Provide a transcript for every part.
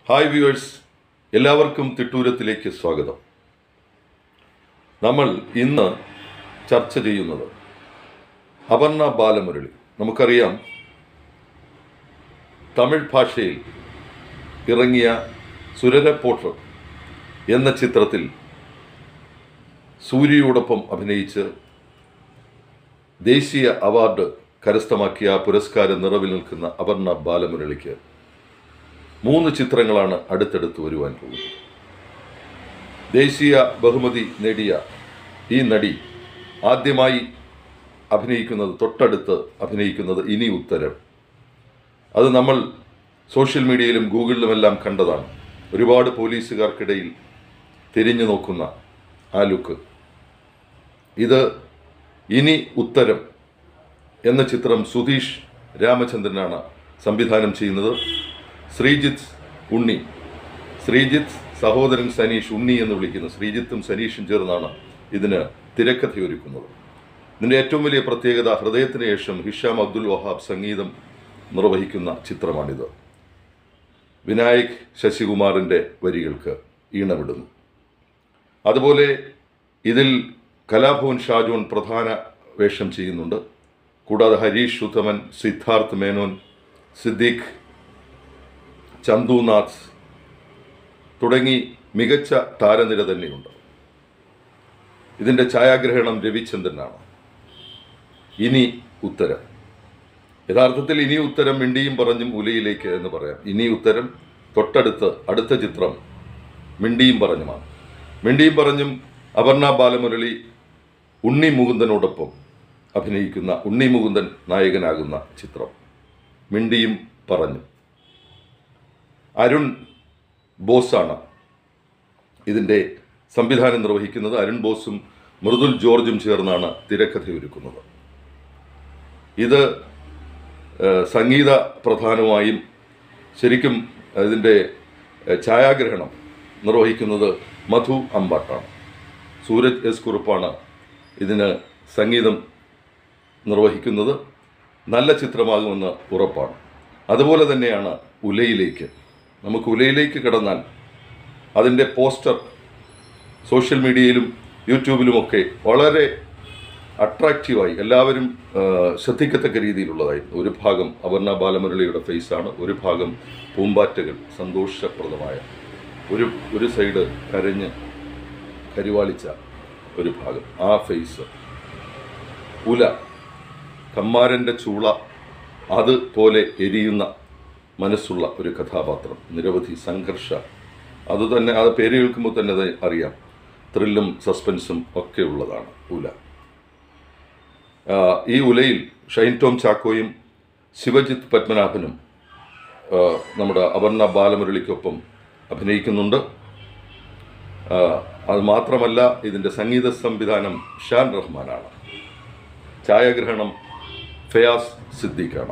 hi viewers എല്ലാവർക്കും തിട്ടൂരത്തിലേക്ക് സ്വാഗതം നമ്മൾ ഇന്ന് ചർച്ച ചെയ്യുന്നത് അപർണ ബാലമുരളി നമുക്കറിയാം തമിഴ് ഭാഷയിൽ ഇറങ്ങിയ സുരര പോട്ടർ എന്ന ചിത്രത്തിൽ സൂര്യയോടൊപ്പം അഭിനയിച്ച് ദേശീയ അവാർഡ് കരസ്ഥമാക്കിയ ആ പുരസ്കാര നിറവിൽ നിൽക്കുന്ന അപർണ ബാലമുരളിക്ക് മൂന്ന് ചിത്രങ്ങളാണ് അടുത്തടുത്ത് വരുവാൻ പോകുന്നത് ദേശീയ ബഹുമതി നേടിയ ഈ നടി ആദ്യമായി അഭിനയിക്കുന്നത് തൊട്ടടുത്ത് അഭിനയിക്കുന്നത് ഇനി ഉത്തരം അത് നമ്മൾ സോഷ്യൽ മീഡിയയിലും ഗൂഗിളിലുമെല്ലാം കണ്ടതാണ് ഒരുപാട് പോലീസുകാർക്കിടയിൽ തിരിഞ്ഞു നോക്കുന്ന ആ ലുക്ക് ഇത് ഇനി ഉത്തരം എന്ന ചിത്രം സുധീഷ് രാമചന്ദ്രനാണ് സംവിധാനം ചെയ്യുന്നത് ശ്രീജിത്ത് ഉണ്ണി ശ്രീജിത്ത് സഹോദരൻ സനീഷ് ഉണ്ണി എന്ന് വിളിക്കുന്നു ശ്രീജിത്തും സനീഷും ചേർന്നാണ് ഇതിന് തിരക്കഥയൊരുക്കുന്നത് ഇതിൻ്റെ ഏറ്റവും വലിയ പ്രത്യേകത ഹൃദയത്തിന് ശേഷം ഹിഷാം അബ്ദുൽ വഹാബ് സംഗീതം നിർവഹിക്കുന്ന ചിത്രമാണിത് വിനായക് ശശികുമാറിൻ്റെ വരികൾക്ക് ഈണമിടുന്നു അതുപോലെ ഇതിൽ കലാഭവൻ ഷാജോൺ പ്രധാന വേഷം ചെയ്യുന്നുണ്ട് കൂടാതെ ഹരീഷ് ഉത്തമൻ സിദ്ധാർത്ഥ് മേനോൻ സിദ്ദീഖ് ചന്തുനാഥ് തുടങ്ങി മികച്ച താരനിര തന്നെയുണ്ട് ഇതിൻ്റെ ഛായാഗ്രഹണം രവിചന്ദ്രനാണ് ഇനി ഉത്തരം യഥാർത്ഥത്തിൽ ഇനി ഉത്തരം മിണ്ടിയും പറഞ്ഞും ഉലയിലേക്ക് എന്ന് പറയാം ഇനി ഉത്തരം തൊട്ടടുത്ത് അടുത്ത ചിത്രം മിണ്ടിയും പറഞ്ഞുമാണ് മിണ്ടിയും പറഞ്ഞും അപർണ ബാലമുരളി ഉണ്ണി മുകുന്ദനോടൊപ്പം അഭിനയിക്കുന്ന ഉണ്ണി മുകുന്ദൻ നായകനാകുന്ന ചിത്രം മിണ്ടിയും പറഞ്ഞു അരുൺ ബോസാണ് ഇതിൻ്റെ സംവിധാനം നിർവഹിക്കുന്നത് അരുൺ ബോസും മൃദുൽ ജോർജും ചേർന്നാണ് തിരക്കഥയൊരുക്കുന്നത് ഇത് ഏഹ്, സംഗീത പ്രധാനമായും ശരിക്കും ഇതിൻ്റെ ഏഹ്, ഛായാഗ്രഹണം നിർവഹിക്കുന്നത് മധു അമ്പാട്ടാണ് സൂരജ് എസ് കുറുപ്പാണ് ഇതിന് സംഗീതം നിർവഹിക്കുന്നത് നല്ല ചിത്രമാകുമെന്ന് ഉറപ്പാണ് അതുപോലെ തന്നെയാണ് ഉലയിലേക്ക് നമുക്ക് ഉലയിലേക്ക് കിടന്നാൽ അതിൻ്റെ പോസ്റ്റർ സോഷ്യൽ മീഡിയയിലും യൂട്യൂബിലുമൊക്കെ വളരെ അട്രാക്റ്റീവായി എല്ലാവരും ആ, ശ്രദ്ധിക്കത്തക്ക രീതിയിലുള്ളതായിരുന്നു ഒരു ഭാഗം അപർണ ബാലമുരളിയുടെ ഫേസാണ് ഒരു ഭാഗം പൂമ്പാറ്റകൾ സന്തോഷപ്രദമായ ഒരു ഒരു സൈഡ് കരഞ്ഞ് കരിവാളിച്ച ഒരു ഭാഗം ആ ഫേസ് ഉല കമ്മാരൻ്റെ ചൂള അതുപോലെ എരിയുന്ന മനസ്സുള്ള ഒരു കഥാപാത്രം നിരവധി സംഘർഷ അത് തന്നെ അത് പേര് കേൾക്കുമ്പോൾ തന്നെ അത് അറിയാം ത്രില്ലും സസ്പെൻസും ഒക്കെ ഉള്ളതാണ് ഉല ആ, ഈ ഉലയിൽ ഷൈൻ ടോം ചാക്കോയും ശിവജിത്ത് പത്മനാഭനും ആ, നമ്മുടെ അപർണ ബാലമുരളിക്കൊപ്പം അഭിനയിക്കുന്നുണ്ട് ആ, അത് മാത്രമല്ല ഇതിൻ്റെ സംഗീത സംവിധാനം ഷാൻ റഹ്മാനാണ് ഛായാഗ്രഹണം ഫയാസ് സിദ്ദീഖാണ്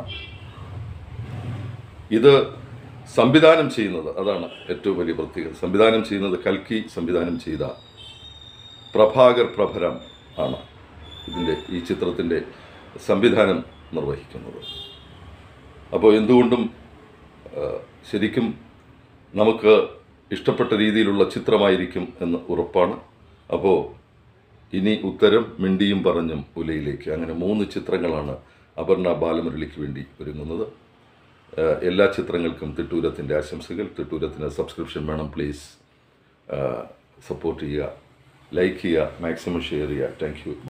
ഇത് സംവിധാനം ചെയ്യുന്നത് അതാണ് ഏറ്റവും വലിയ പ്രത്യേകത സംവിധാനം ചെയ്യുന്നത് കൽക്കി സംവിധാനം ചെയ്ത പ്രഭാകർ പ്രഭരം ആണ് ഇതിൻ്റെ ഈ ചിത്രത്തിൻ്റെ സംവിധാനം നിർവഹിക്കുന്നത് അപ്പോൾ എന്തുകൊണ്ടും ആ, ശരിക്കും നമുക്ക് ഇഷ്ടപ്പെട്ട രീതിയിലുള്ള ചിത്രമായിരിക്കും എന്ന് ഉറപ്പാണ് അപ്പോൾ ഇനി ഉത്തരം മിണ്ടിയും പറഞ്ഞും ഉലയിലേക്ക് അങ്ങനെ മൂന്ന് ചിത്രങ്ങളാണ് അപർണ ബാലമുരളിക്ക് വേണ്ടി ഒരുങ്ങുന്നത് ഏഹ് എല്ലാ ചിത്രങ്ങൾക്കും തിട്ടൂരത്തിൻ്റെ ആശംസകൾ തിട്ടൂരത്തിന് സബ്സ്ക്രിപ്ഷൻ വേണം പ്ലീസ് സപ്പോർട്ട് ചെയ്യുക ലൈക്ക് ചെയ്യുക മാക്സിമം ഷെയർ ചെയ്യുക താങ്ക് യു